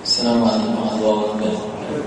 السلام عليكم ورحمة الله وبركاته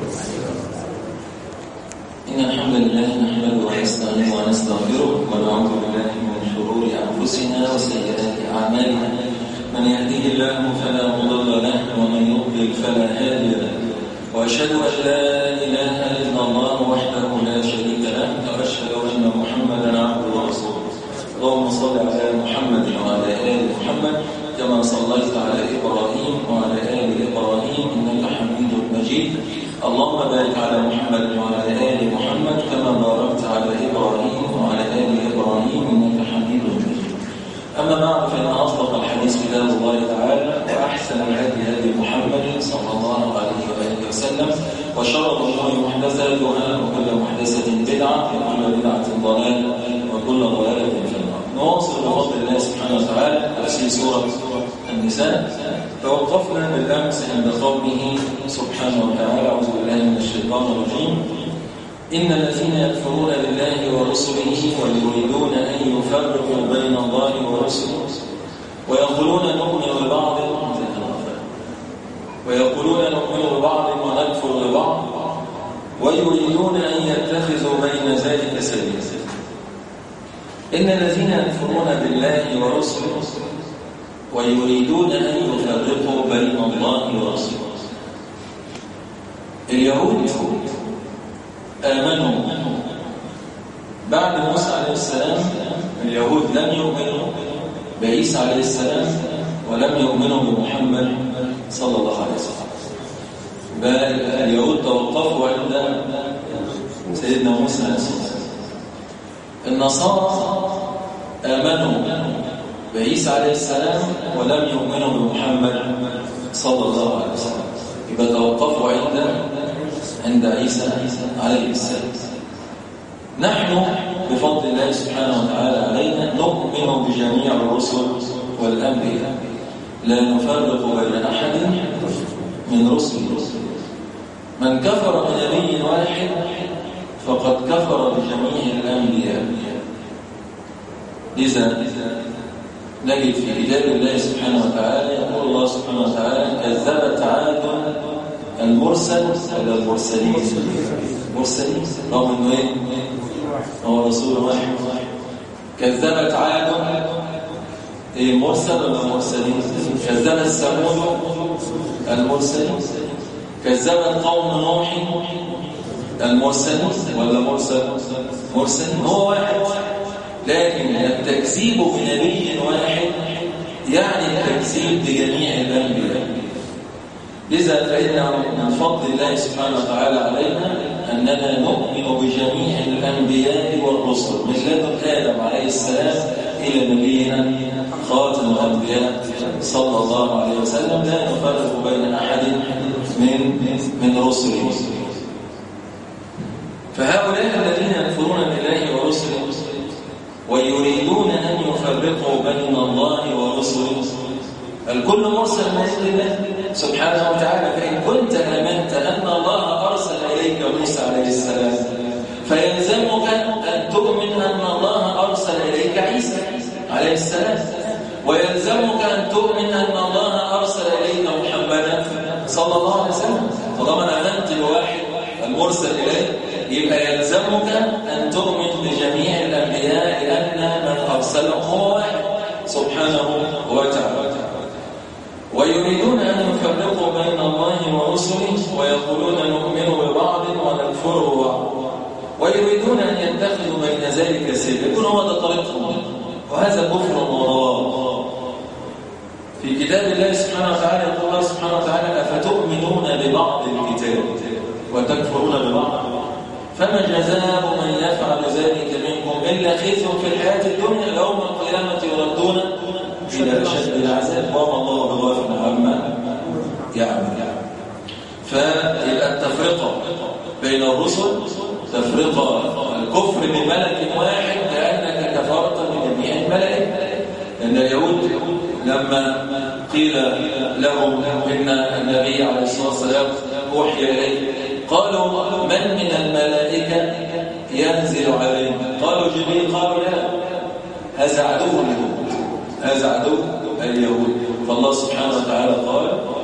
إن الحمد لله نحمده ونستعينه ونستغفره ونعوذ بالله من شرور أنفسنا وسيئات أعمالنا من يهديه الله فلا مضل له ومن يضلل فلا هادي له وأشهد أن لا إله إلا الله وحده لا شريك له وأشهد أن محمدا عبده ورسوله اللهم صل على محمد وعلى آل محمد كما صليت على إبراهيم وعلى آل إبراهيم إنك حميد مجيد اللهم بارك على محمد وعلى آل محمد كما باركت على إبراهيم وعلى آل إبراهيم إنك حميد مجيد أما بعد فإن أصدق الحديث كتاب الله تعالى وأحسن الهدي هدي محمد صلى الله عليه وآله وسلم وشر الأمور محدثاتها وكل محدثة بدعة وكل بدعة ضلالة وكل ضلالة في النار نواصل بفضل الله سبحانه وتعالى تفسير سورة النساء توقفنا بالأمس عند قوله سبحانه وتعالى أعوذ بالله من الشيطان الرجيم إن الذين يكفرون بالله ورسله ويريدون أن يفرقوا بين الله ورسله ويقولون نؤمن ببعض ويقولون نؤمن ببعض ونكفر ببعض ويريدون أن يتخذوا بين ذلك سبيلا إن الذين يكفرون بالله ورسله ويريدون أن يفرقوا بين الله ورسله اليهود آمنوا بعد موسى عليه السلام اليهود لم يؤمنوا بعيسى عليه السلام ولم يؤمنوا بمحمد صلى الله عليه وسلم بل اليهود توقفوا عند سيدنا موسى عليه السلام النصارى آمنوا بعيسى عليه السلام ولم يؤمنوا بمحمد صلى الله عليه وسلم يبقى توقفوا عند عند عيسى عليه السلام نحن بفضل الله سبحانه وتعالى علينا نؤمن بجميع الرسل والأنبياء لا نفرق بين أحد من رسل من كفر بنبي واحد فقد كفر بجميع الأنبياء لذا نجد في كتاب الله سبحانه وتعالى يقول الله سبحانه وتعالى كذبت عاد المرسل ولا المرسلين مرسلين رغم انه ايه هو رسول واحد كذبت عاد ايه مرسل ولا مرسلين كذبت ثمود المرسلين كذبت قوم نوح المرسلين ولا مرسل مرسلين هو واحد لكن التكذيب بنبي واحد يعني التكذيب بجميع الانبياء لذا فإن من فضل الله سبحانه وتعالى علينا أننا نؤمن بجميع الأنبياء والرسل من لدن آدم عليه السلام إلى نبينا خاتم الأنبياء صلى الله عليه وسلم لا نفرق بين أحد من من رسله فهؤلاء الذين يكفرون بالله ورسله ويريدون أن يفرقوا بين الله ورسله الكل مرسل من عند الله سبحانه وتعالى فإن كنت آمنت أن الله أرسل إليك موسى عليه السلام فيلزمك أن تؤمن أن الله أرسل إليك عيسى عليه السلام ويلزمك أن تؤمن أن الله أرسل إليك محمدا صلى الله عليه وسلم طالما آمنت بواحد المرسل إليك يبقى يلزمك أن تؤمن بجميع الأنبياء لأن من أرسلهم هو واحد سبحانه وتعالى ويريدون أن يفرقوا بين الله ورسله ويقولون نؤمن ببعض ونكفر ببعض ويريدون أن يتخذوا بين ذلك سبيلا يكون هو ده طريقهم وهذا كفر وضلال في كتاب الله سبحانه وتعالى يقول الله سبحانه وتعالى أفتؤمنون ببعض الكتاب وتكفرون ببعض فما جزاء من يفعل ذلك منكم إلا خزي في الحياة الدنيا يوم القيامة يردون إلى أشد العذاب وما الله بغافل عما يعمل فيبقى التفرقة بين الرسل تفرقة الكفر بملك واحد كأنك كفرت بجميع الملائكة لأن اليهود لما قيل لهم إن النبي عليه الصلاة والسلام أوحي إليه قالوا من من الملائكة ينزل علينا قالوا جبريل قالوا لا هذا عدو اليهود هذا عدو اليهود فالله سبحانه وتعالى قال من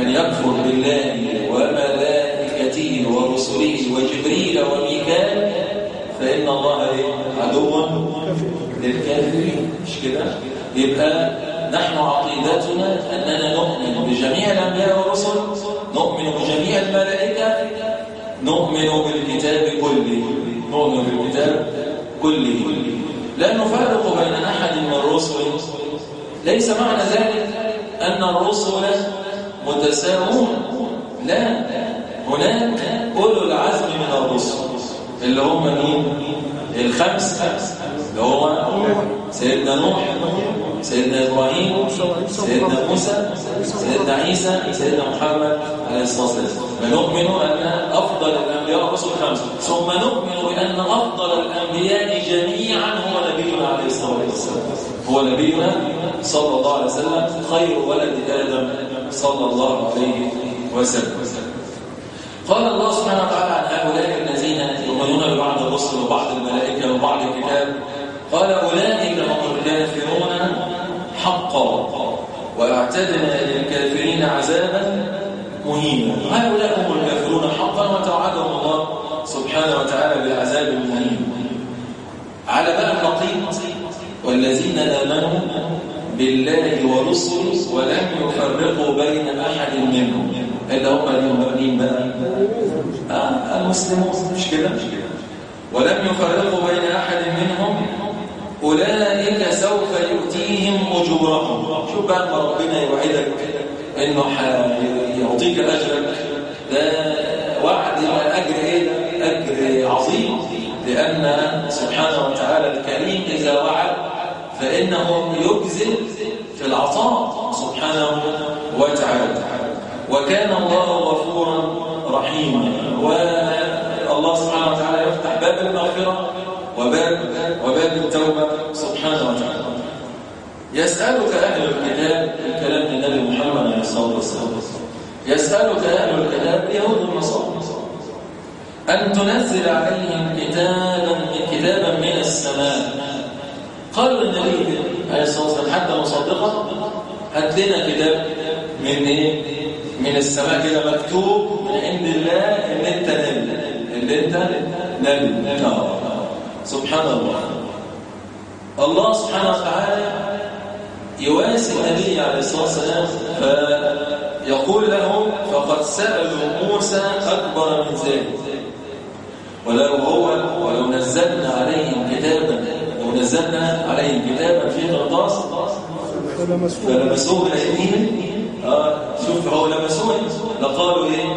من يكفر بالله وملائكته ورسله وجبريل وميكال فإن الله إيه؟ عدو للكافرين مش كده؟ يبقى نحن عقيدتنا أننا نؤمن بجميع الأنبياء والرسل نؤمن بجميع الملائكة نؤمن بالكتاب كله نؤمن بالكتاب كله لا نفرق بين أحد من الرسل ليس معنى ذلك أن الرسل متساوون لا هناك أولو العزم من الرسل اللي هم مين؟ الخمس اللي هو سيدنا نوح سيدنا إبراهيم سيدنا موسى سيدنا عيسى سيدنا محمد عليه الصلاة والسلام فنؤمن أن أفضل الأنبياء والرسل خمسة ثم نؤمن بأن أفضل الأنبياء جميعا هو نبينا عليه الصلاة والسلام هو نبينا صلى الله عليه وسلم خير ولد آدم صلى الله عليه وسلم قال الله سبحانه وتعالى عن هؤلاء الذين يؤمنون ببعض الرسل وبعض الملائكة وبعض الكتاب قال أولئك هم الكافرون حقا واعتدنا للكافرين عذابا مهينا هؤلاء هم الكافرون حقا وتوعدهم الله سبحانه وتعالى بالعذاب المهين على بقى النقيض والذين آمنوا بالله ورسله ولم يفرقوا بين أحد منهم اللي هم المؤمنين بقى آه المسلمون مش كده مش كده ولم يفرقوا بين أحد منهم أولئك سوف يؤتيهم أجورهم شوف بقى ما ربنا يوعدك إنه يعطيك أجرك ده وعد أجر إيه؟ أجر عظيم لأن سبحانه وتعالى الكريم إذا وعد فإنه يجزل في العطاء سبحانه وتعالى وكان الله غفورا رحيما والله سبحانه وتعالى يفتح باب المغفرة وباب وباب التوبة سبحانه وتعالى يسألك أهل الكتاب الكلام للنبي محمد عليه الصلاة والسلام يسألك أهل الكتاب اليهود والنصارى أن تنزل عليهم كتابا كتابا من السماء قالوا للنبي عليه الصلاة والسلام حتى مصدقا هات لنا كتاب من إيه؟ من السماء كده مكتوب من عند الله ان انت نبي ان انت نبي سبحان الله الله سبحانه وتعالى يواسي النبي عليه الصلاه والسلام فيقول لهم فقد سالوا موسى اكبر من ذلك ولو هو ولو نزلنا عليهم كتابا لو نزلنا عليهم كتابا في قرطاس فلمسوه بايديهم اه شوف هو لمسوه لقالوا ايه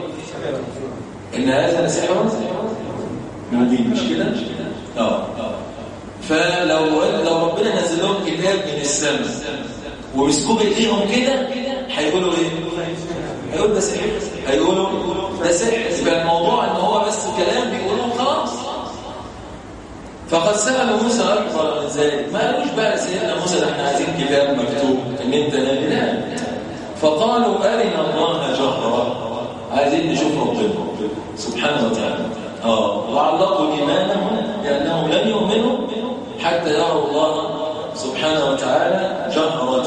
ان هذا لسحر مبين مش كده اه فلو لو ربنا نزل لهم كتاب من السماء ومسكوه بايديهم كده هيقولوا ايه هيقولوا ده سحر هيقولوا ده سحر يبقى الموضوع ان هو بس كلام بيقولوه خلاص فقد سألوا موسى أكبر من ذلك ما قالوش بقى سيدنا موسى ده احنا عايزين كتاب مكتوب ان انت نبي لا فقالوا أرنا الله جهرا عايزين نشوف ربنا سبحانه وتعالى اه وعلقوا إيمانهم لأنهم لن يؤمنوا حتى يروا الله سبحانه وتعالى جهرة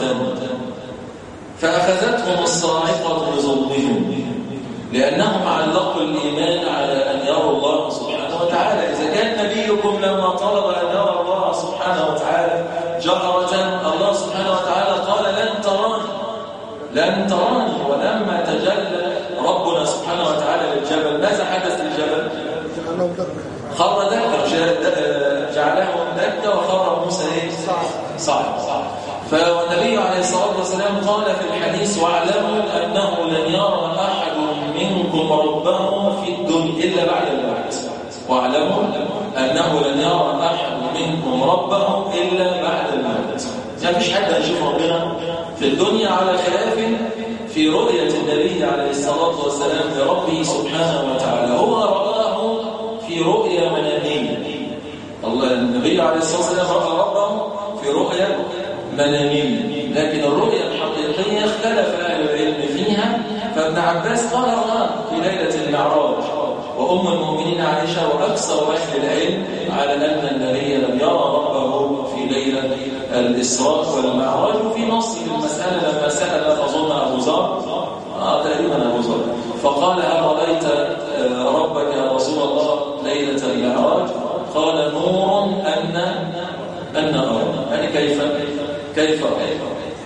فأخذتهم الصاعقة بظلمهم لأنهم علقوا الإيمان على أن يروا الله سبحانه وتعالى إذا كان نبيكم لما طلب أن يرى الله سبحانه وتعالى جهرة الله سبحانه وتعالى قال لن تراني لن تراني ولما تجلى ربنا سبحانه وتعالى للجبل ماذا حدث للجبل؟ خر دكة جعله دكة وخر موسى ايه؟ صعب فالنبي عليه الصلاة والسلام قال في الحديث واعلموا أنه لن يرى أحد منكم ربه في الدنيا إلا بعد البعث واعلموا أنه لن يرى أحد منكم ربه إلا بعد الموت ما فيش حد هيشوف ربنا في الدنيا على خلاف في رؤية النبي عليه الصلاة والسلام لربه سبحانه وتعالى هو رآه في رؤيا منامية الله النبي عليه الصلاة والسلام رأى ربه في رؤيا منامية لكن الرؤيا الحقيقية اختلف أهل العلم فيها فابن عباس قال رآه في ليلة المعراج وأم المؤمنين عائشة وأكثر أهل العلم على أن النبي لم يرى ربه في ليلة الإسراء والمعراج وفي نص المسألة لما سأل أظن أبو ذر آه تقريبا أبو ذر فقال هل رأيت آه، ربك يا رسول الله ليلة المعراج قال نور أن أن أرى يعني كيف كيف أرى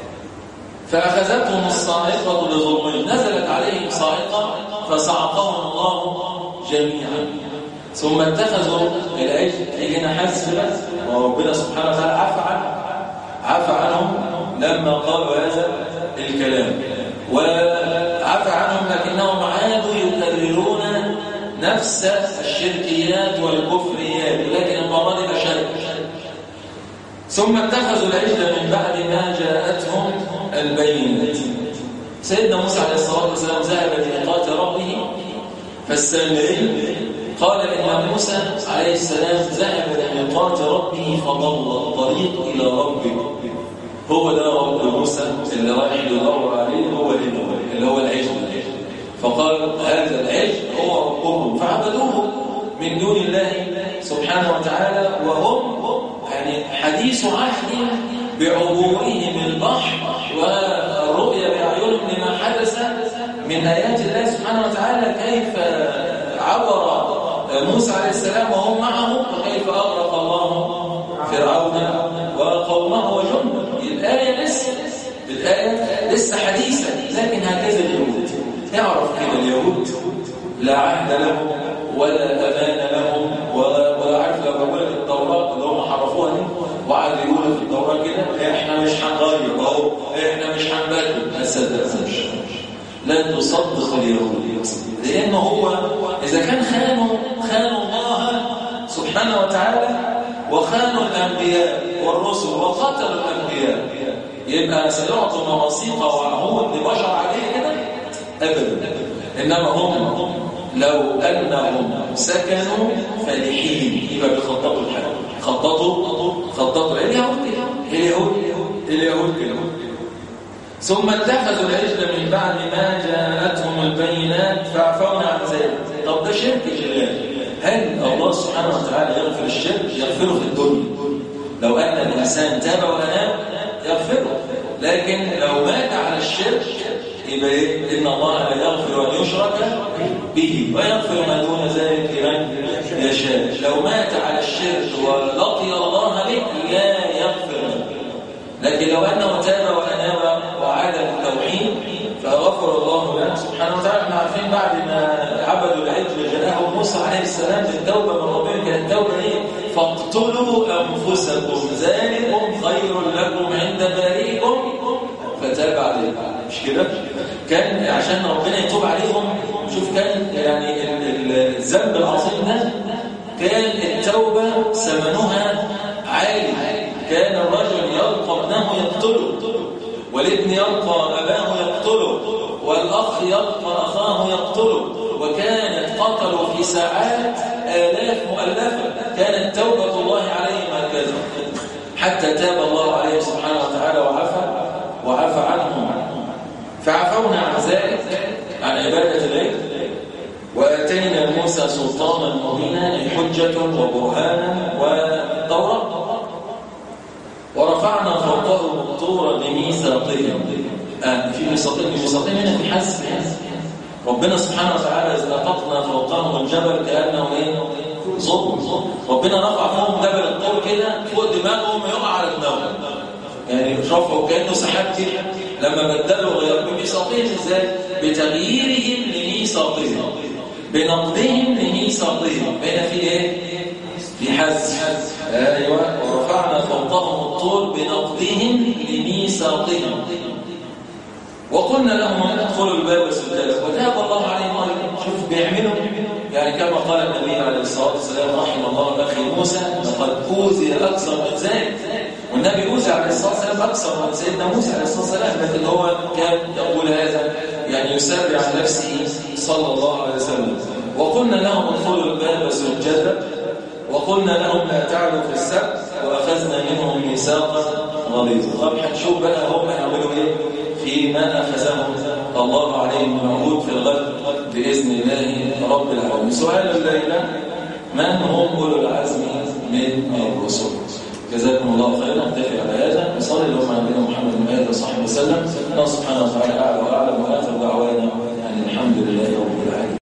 فأخذتهم الصاعقة بظلمهم نزلت عليهم صاعقة فصعقهم الله جميعا ثم اتخذوا العجل هنا حس وربنا سبحانه وتعالى عفى عنهم عفى عنهم لما قالوا هذا الكلام وعفى عنهم لكنهم عادوا يكررون نفس الشركيات والكفريات لكن المرة دي أشد ثم اتخذوا العجل من بعد ما جاءتهم البينات سيدنا موسى عليه الصلاة والسلام ذهب لميقات ربه فالسامري قال إن موسى عليه السلام ذهب لميقات ربه فضل الطريق إلى ربه هو ده رب موسى اللي رايح يدور عليه هو اللي هو العجل فقال هذا العجل هو ربهم فعبدوه من دون الله سبحانه وتعالى وهم يعني حديث عهد بعبورهم البحر والرؤيا بأعينهم لما حدث من آيات الله سبحانه وتعالى كيف عبر موسى عليه السلام وهم معه وكيف أغرق الله فرعون وقومه وجنده الآية لسه الآية لسه حديثة لكن هكذا اليهود يعرف كده اليهود لا عهد لهم ولا أمان لهم ولا, ولا عارف لو بقول التوراة اللي هم حرفوها دي وقعدوا يقولوا في التوراة كده احنا مش هنغير اهو احنا مش هنبدل ما تصدقش لن تصدق اليهود لأنه هو إذا كان خانوا خانوا الله سبحانه وتعالى وخانوا الأنبياء والرسل وقتلوا الأنبياء يبقى سيعطوا مواثيق وعهود لبشر عليه كده أبدا إنما هم لو أنهم سكنوا فالحين يبقى بيخططوا الحال خططوا خططوا اليهود اليهود اليهود اليهود ثم اتخذوا العجل من بعد ما جاءتهم البينات فعفونا عن ذلك طب ده شرك شغال هل الله سبحانه وتعالى يغفر الشرك يغفره في الدنيا لو أن الإنسان تاب وأناب يغفره لكن لو مات على الشرك يبقى إيه؟ إن الله لا يغفر أن يشرك به ويغفر ما دون ذلك لمن يشاء لو مات على الشرك ولقي الله به لا يغفر له لكن لو أنه تاب وأناب وعاد للتوحيد فغفر الله له سبحانه وتعالى احنا عارفين بعد ما عبدوا العجل جاءهم موسى عليه السلام بالتوبة من ربنا كانت التوبة ايه؟ فاقتلوا أنفسكم ذلكم خير لكم عند بارئكم فتاب عليكم مش كده؟ كان عشان ربنا يتوب عليهم شوف كان يعني الذنب العظيم ده كان التوبة ثمنها عالي كان الرجل يلقى ابنه يقتله والابن يلقى أباه يقتله والأخ يلقى أخاه يقتله وكانت قتلوا في ساعات آلاف مؤلفة كانت توبة الله عليهم هكذا حتى تاب الله عليهم سبحانه وتعالى وعفى وعفى عنهم فعفونا عن ذلك عن عبادة العيد وآتينا موسى سلطانا مبينا حجة وبرهانا وتوراة ورفعنا فوقهم الطور بميثاقهم آه في ميثاقهم ميثاقهم هنا في حس ربنا سبحانه وتعالى إذ نطقنا فوقهم الجبل كأنه إيه؟ ظلم ربنا رفع فوقهم جبل الطور كده فوق دماغهم يقع على دماغهم يعني رفعوا كأنه سحاب كده لما بدلوا غيروا بميثاقهم ازاي؟ بتغييرهم لميثاقهم بنقضهم لميثاقهم هنا في ايه؟ في حز ايوه ورفعنا فوقهم الطور بنقضهم لميثاقهم وقلنا لهم ادخلوا الباب سجدا وتاب الله عليهم ايضا شوف بيعملوا يعني كما قال النبي عليه الصلاه والسلام رحم الله اخي موسى لقد اوذي اكثر من ذلك والنبي موسى عليه الصلاه والسلام اكثر من سيدنا موسى عليه الصلاه والسلام لكن هو كان يقول هذا يعني يسرع عن نفسه صلى الله عليه وسلم وقلنا لهم ادخلوا الباب سجدا وقلنا لهم لا تعلوا في السبت واخذنا منهم ميثاقا غليظا طب هنشوف بقى هم يعملوا ايه فيما اخذهم الله عليهم الموعود في الغد باذن الله رب العالمين سؤال الليله من هم اولو العزم من الرسل جزاكم الله خيرا نكتفي على هذا نصلي اللهم على نبينا محمد وآله وصحبه وسلم الله سبحانه وتعالى اعلى واعلم واخر دعوانا